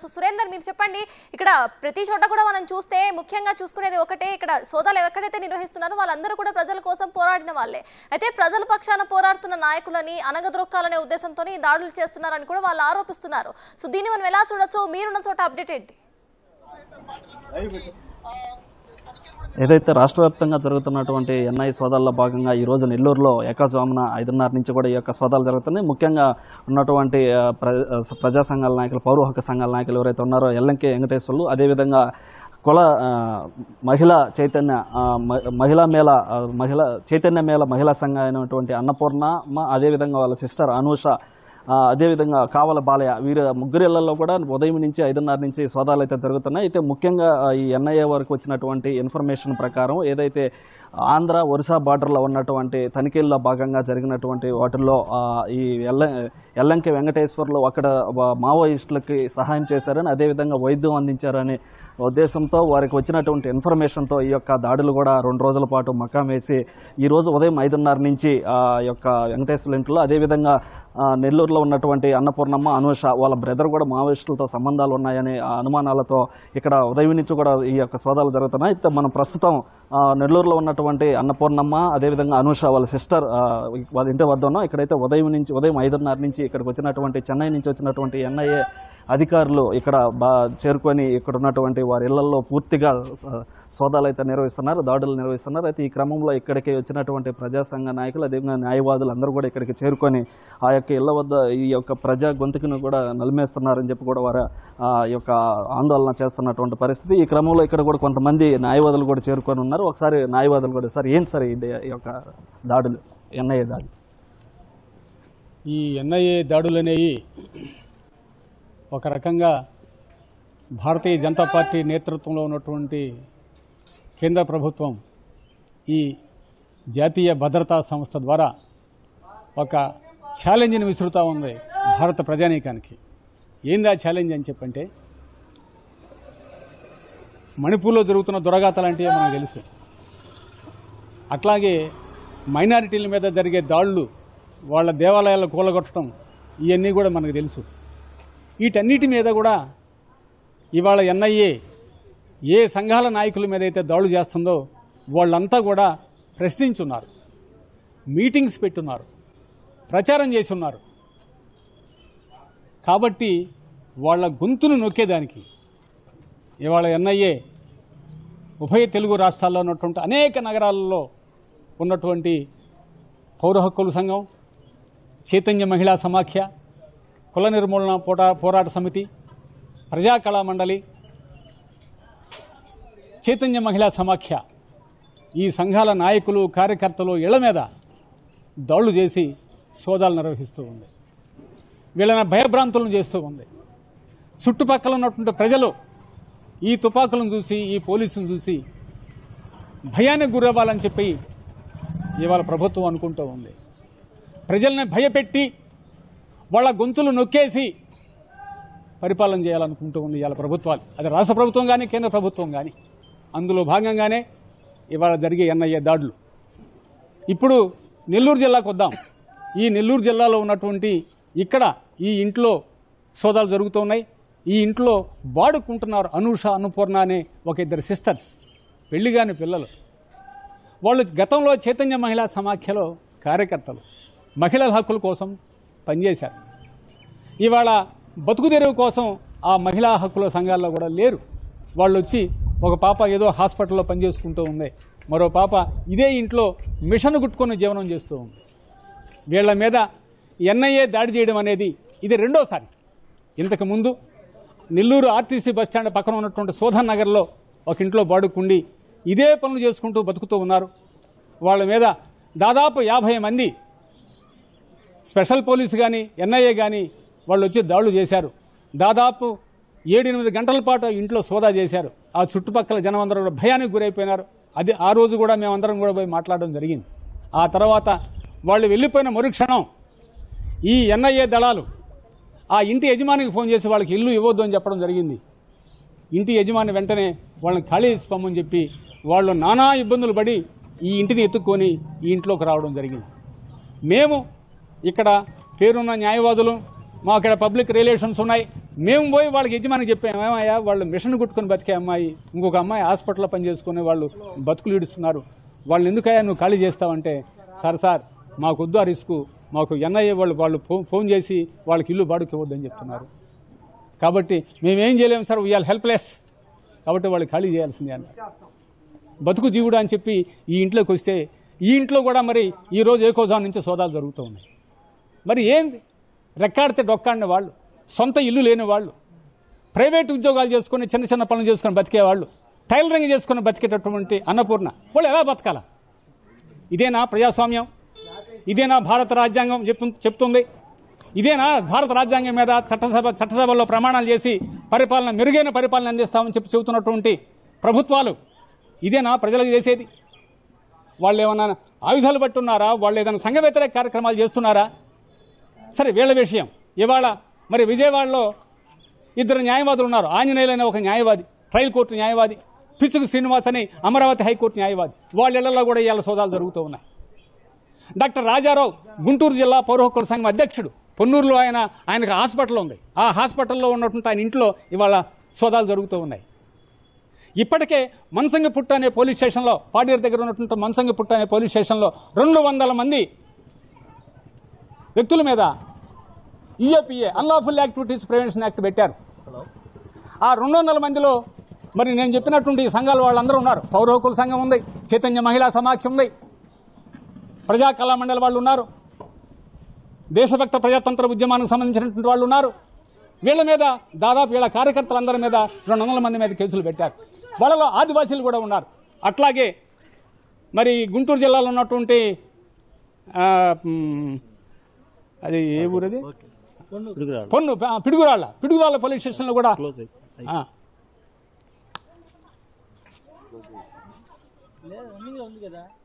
so Surender మీరు చెప్పండి ఇక్కడ ప్రతి చోట కూడా మనం చూస్తే ముఖ్యంగా చూసుకునేది ఒకటే ఇక్కడ సోదాలు ఎక్కడైతే నిర్వహిస్తున్నారో వాళ్ళందరూ కూడా ప్రజల కోసం పోరాడిన వాళ్ళే అయితే ప్రజల పక్షాన పోరాడుతున్న నాయకులని అనగదొక్కాలనే ఉద్దేశంతో ఈ దాడులు చేస్తున్నారని కూడా వాళ్ళు ఆరోపిస్తున్నారు సో దీన్ని మనం ఎలా చూడొచ్చు మీరున్న చోట అప్డేట్ ఏంటి ఏదైతే రాష్ట్ర వ్యాప్తంగా జరుగుతున్నటువంటి ఎన్ఐ సోదాల్లో భాగంగా ఈ రోజు నెల్లూరులో ఏకాస్వామిన ఐదున్నర నుంచి కూడా ఈ యొక్క సోదాలు జరుగుతున్నాయి ముఖ్యంగా ఉన్నటువంటి ఆ, ప్ర- ఆ, ప్రజా సంఘాల నాయకులు పౌర హక్కు సంఘాల నాయకులు ఎవరైతే ఉన్నారో ఎల్లంకే వెంకటేశ్వర్లు అదేవిధంగా కుల ఆ, మహిళా చైతన్య ఆ, మ- మహిళా మేళ ఆ, మహిళా చైతన్య మేళ మహిళా సంఘం అయినటువంటి అన్నపూర్ణ మ- అదేవిధంగా వాళ్ళ సిస్టర్ అనూష ఆ, అదేవిధంగా కావల బాలయ్య వీరు ముగ్గురిళ్లలో కూడా ఉదయం నుంచి ఐదున్నర నుంచి సోదాలు అయితే జరుగుతున్నాయి అయితే ముఖ్యంగా ఆ, ఈ ఎన్ఐఏ వరకు వచ్చినటువంటి ఇన్ఫర్మేషన్ ప్రకారం ఏదైతే ఆంధ్ర ఒరిస్సా బార్డర్లో ఉన్నటువంటి తనిఖీల్లో భాగంగా జరిగినటువంటి వాటిల్లో ఆ, ఈ ఎల్ల ఎల్లంకి వెంకటేశ్వర్లు అక్కడ వా- మావోయిస్టులకి సహాయం చేశారని అదేవిధంగా వైద్యం అందించారని ఉద్దేశంతో వారికి వచ్చినటువంటి ఇన్ఫర్మేషన్తో ఈ యొక్క దాడులు కూడా రెండు రోజుల పాటు మకాం వేసి ఈ రోజు ఉదయం ఐదున్నర నుంచి ఆ యొక్క వెంకటేశ్వర ఇంట్లో అదేవిధంగా ఆ, నెల్లూరులో ఉన్నటువంటి అన్నపూర్ణమ్మ అనూష వాళ్ళ బ్రదర్ కూడా మావోయిస్టులతో సంబంధాలు ఉన్నాయనే ఆ అనుమానాలతో ఇక్కడ ఉదయం నుంచి కూడా ఈ యొక్క సోదాలు జరుగుతున్నాయి అయితే మనం ప్రస్తుతం ఆ, నెల్లూరులో ఉన్నటువంటి అన్నపూర్ణమ్మ అదేవిధంగా అనూష వాళ్ళ సిస్టర్ ఆ, వాళ్ళ ఇంటి వద్ద ఉన్నాం ఇక్కడైతే ఉదయం నుంచి ఉదయం ఐదున్నర నుంచి ఇక్కడికి వచ్చినటువంటి చెన్నై నుంచి వచ్చినటువంటి ఎన్ఐఏ అధికారులు ఇక్కడ బా చేరుకొని ఇక్కడ ఉన్నటువంటి వారి ఇళ్లలో పూర్తిగా ఆ, సోదాలు అయితే నిర్వహిస్తున్నారు దాడులు నిర్వహిస్తున్నారు అయితే ఈ క్రమంలో ఇక్కడికి వచ్చినటువంటి ప్రజా సంఘ నాయకులు అదేవిధంగా న్యాయవాదులు అందరూ కూడా ఇక్కడికి చేరుకొని ఆ యొక్క ఇళ్ల వద్ద ఈ యొక్క ప్రజా గొంతుకును కూడా నలిమేస్తున్నారని చెప్పి కూడా వారు ఆ యొక్క ఆందోళన చేస్తున్నటువంటి పరిస్థితి ఈ క్రమంలో ఇక్కడ కూడా కొంతమంది న్యాయవాదులు కూడా చేరుకొని ఉన్నారు ఒకసారి న్యాయవాదులు కూడా సార్ ఏంటి సార్ ఈ డే- ఈ యొక్క దాడులు ఎన్ఐఏ దాడులు ఈ ఎన్ఐఏ దాడులు అనేవి ఒక రకంగా భారతీయ జనతా పార్టీ నేతృత్వంలో ఉన్నటువంటి కేంద్ర ప్రభుత్వం ఈ జాతీయ భద్రతా సంస్థ ద్వారా ఒక ఛాలెంజ్ని విసురుతూ ఉంది భారత ప్రజానీకానికి ఏంది ఆ ఛాలెంజ్ అని చెప్పంటే మణిపూర్లో జరుగుతున్న దురగాతలాంటివి మనకు తెలుసు అట్లాగే మైనారిటీల మీద జరిగే దాడులు వాళ్ళ దేవాలయాలు కూలగొట్టడం ఇవన్నీ కూడా మనకు తెలుసు వీటన్నిటి మీద కూడా ఇవాళ ఎన్ఐఏ ఏ సంఘాల నాయకుల మీద అయితే దాడులు చేస్తుందో వాళ్ళంతా కూడా ప్రశ్నించున్నారు మీటింగ్స్ పెట్టున్నారు ప్రచారం చేసి ఉన్నారు కాబట్టి వాళ్ళ గొంతును నొక్కేదానికి ఇవాళ ఎన్ఐఏ ఉభయ తెలుగు రాష్ట్రాల్లో ఉన్నటువంటి అనేక నగరాలలో ఉన్నటువంటి పౌర హక్కుల సంఘం చైతన్య మహిళా సమాఖ్య కుల నిర్మూలన పోటా పోరాట సమితి ప్రజా కళా మండలి చైతన్య మహిళా సమాఖ్య ఈ సంఘాల నాయకులు కార్యకర్తలు ఇళ్ల మీద దాళ్లు చేసి సోదాలు నిర్వహిస్తూ ఉంది వీళ్ళని భయభ్రాంతులను చేస్తూ ఉంది చుట్టుపక్కల ఉన్నటువంటి ప్రజలు ఈ తుపాకులను చూసి ఈ పోలీసులను చూసి భయానికి గురవ్వాలని చెప్పి ఇవాళ ప్రభుత్వం అనుకుంటూ ఉంది ప్రజల్ని భయపెట్టి వాళ్ళ గొంతులు నొక్కేసి పరిపాలన చేయాలనుకుంటూ ఉంది ఇవాళ ప్రభుత్వాలు అది రాష్ట్ర ప్రభుత్వం కానీ కేంద్ర ప్రభుత్వం కానీ అందులో భాగంగానే ఇవాళ జరిగే ఎన్ఐఏ దాడులు ఇప్పుడు నెల్లూరు జిల్లాకు వద్దాం ఈ నెల్లూరు జిల్లాలో ఉన్నటువంటి ఇక్కడ ఈ ఇంట్లో సోదాలు జరుగుతూ ఉన్నాయి ఈ ఇంట్లో వాడుకుంటున్నారు అనూష అన్నపూర్ణ అనే ఒక ఇద్దరు సిస్టర్స్ పెళ్లిగాని పిల్లలు వాళ్ళు గతంలో చైతన్య మహిళా సమాఖ్యలో కార్యకర్తలు మహిళల హక్కుల కోసం పనిచేశారు ఇవాళ బతుకు తెరువు కోసం ఆ మహిళా హక్కుల సంఘాల్లో కూడా లేరు వాళ్ళు వచ్చి ఒక పాప ఏదో హాస్పిటల్లో పనిచేసుకుంటూ ఉంది మరో పాప ఇదే ఇంట్లో మిషన్ గుట్టుకుని జీవనం చేస్తూ ఉంది వీళ్ళ మీద ఎన్ఐఏ దాడి చేయడం అనేది ఇది రెండోసారి ఇంతకు ముందు నెల్లూరు ఆర్టీసీ బస్టాండ్ పక్కన ఉన్నటువంటి సోధన్ నగర్లో ఒక ఇంట్లో బాడుకుండి ఇదే పనులు చేసుకుంటూ బతుకుతూ ఉన్నారు వాళ్ళ మీద దాదాపు యాభై మంది స్పెషల్ పోలీసు కానీ ఎన్ఐఏ కానీ వాళ్ళు వచ్చి దాడులు చేశారు దాదాపు ఏడెనిమిది గంటల పాటు ఇంట్లో సోదా చేశారు ఆ చుట్టుపక్కల జనం అందరూ కూడా భయానికి గురైపోయినారు అది ఆ రోజు కూడా మేమందరం కూడా పోయి మాట్లాడడం జరిగింది ఆ తర్వాత వాళ్ళు వెళ్ళిపోయిన మరుక్షణం ఈ ఎన్ఐఏ దళాలు ఆ ఇంటి యజమానికి ఫోన్ చేసి వాళ్ళకి ఇల్లు ఇవ్వద్దు అని చెప్పడం జరిగింది ఇంటి యజమాని వెంటనే వాళ్ళని ఖాళీ చేసి పొమ్మని చెప్పి వాళ్ళు నానా ఇబ్బందులు పడి ఈ ఇంటిని ఎత్తుక్కొని ఈ ఇంట్లోకి రావడం జరిగింది మేము ఇక్కడ పేరున్న న్యాయవాదులు మా ఇక్కడ పబ్లిక్ రిలేషన్స్ ఉన్నాయి మేము పోయి వాళ్ళకి యజమానికి చెప్పాము ఏమయ్యా వాళ్ళు మిషన్ కుట్టుకొని బతికే అమ్మాయి ఇంకొక అమ్మాయి హాస్పిటల్లో పనిచేసుకునే వాళ్ళు బతుకులు ఇడుస్తున్నారు వాళ్ళు ఎందుకయ్యా నువ్వు ఖాళీ చేస్తావంటే సార్ సార్ మాకొద్దు ఆ రిస్క్ మాకు ఎన్ఐఏ వాళ్ళు వాళ్ళు ఫోన్ ఫోన్ చేసి వాళ్ళకి ఇల్లు బాడుకి ఇవ్వద్దని చెప్తున్నారు కాబట్టి మేమేం చేయలేము సార్ వీఆర్ హెల్ప్లెస్ కాబట్టి వాళ్ళు ఖాళీ చేయాల్సిందే అన్నారు బతుకు జీవుడు అని చెప్పి ఈ ఇంట్లోకి వస్తే ఈ ఇంట్లో కూడా మరి ఈ రోజు ఏకోజాం నుంచి సోదాలు జరుగుతూ ఉన్నాయి మరి ఏంది రెక్కాడితే డొక్కాడిన వాళ్ళు సొంత ఇల్లు లేని వాళ్ళు ప్రైవేట్ ఉద్యోగాలు చేసుకుని చిన్న చిన్న పనులు చేసుకుని బతికేవాళ్ళు టైలరింగ్ చేసుకుని బతికేటటువంటి అన్నపూర్ణ వాళ్ళు ఎలా బతకాల ఇదేనా ప్రజాస్వామ్యం ఇదేనా భారత రాజ్యాంగం చెప్పు చెప్తుంది ఇదేనా భారత రాజ్యాంగం మీద చట్టసభ చట్టసభలో ప్రమాణాలు చేసి పరిపాలన మెరుగైన పరిపాలన అందిస్తామని చెప్పి చెబుతున్నటువంటి ప్రభుత్వాలు ఇదేనా ప్రజలకు చేసేది వాళ్ళు ఏమన్నా ఆయుధాలు పట్టున్నారా వాళ్ళు ఏదైనా సంఘ వ్యతిరేక కార్యక్రమాలు చేస్తున్నారా సరే వీళ్ళ విషయం ఇవాళ మరి విజయవాడలో ఇద్దరు న్యాయవాదులు ఉన్నారు ఆంజనేయులైన ఒక న్యాయవాది ట్రయల్ కోర్టు న్యాయవాది పిచ్చుకు శ్రీనివాస్ అని అమరావతి హైకోర్టు న్యాయవాది వాళ్ళ ఇళ్లలో కూడా ఇవాళ సోదాలు జరుగుతూ ఉన్నాయి డాక్టర్ రాజారావు గుంటూరు జిల్లా పౌర హక్కుల సంఘం అధ్యక్షుడు పొన్నూరులో ఆయన ఆయనకు హాస్పిటల్ ఉంది ఆ హాస్పిటల్లో ఉన్నటువంటి ఆయన ఇంట్లో ఇవాళ సోదాలు జరుగుతూ ఉన్నాయి ఇప్పటికే మన్సంగి పుట్ట అనే పోలీస్ స్టేషన్లో పాడేరు దగ్గర ఉన్నటువంటి మన్సంగి పుట్ట అనే పోలీస్ స్టేషన్లో రెండు వందల మంది వ్యక్తుల మీద UAPA unlawful activities prevention act పెట్టారు ఆ రెండు వందల మందిలో మరి నేను చెప్పినటువంటి ఈ సంఘాల వాళ్ళందరూ ఉన్నారు పౌర హక్కుల సంఘం ఉంది చైతన్య మహిళా సమాఖ్య ఉంది ప్రజా కళా మండలి వాళ్ళు ఉన్నారు దేశభక్త ప్రజాతంత్ర ఉద్యమానికి సంబంధించినటువంటి వాళ్ళు ఉన్నారు వీళ్ళ మీద దాదాపు వీళ్ళ కార్యకర్తలందరి మీద రెండు వందల మంది మీద కేసులు పెట్టారు వాళ్ళలో ఆదివాసీలు కూడా ఉన్నారు అట్లాగే మరి గుంటూరు జిల్లాలో ఉన్నటువంటి ఆ, మ్, అది ఏ ఊరది పొన్ను ఆ, పిడుగురాళ్ళ పిడుగురాళ్ళ పోలీస్ స్టేషన్లో కూడా క్లోజ్ అయ్యి ఆ, లేదు రన్నింగ్ లో ఉంది కదా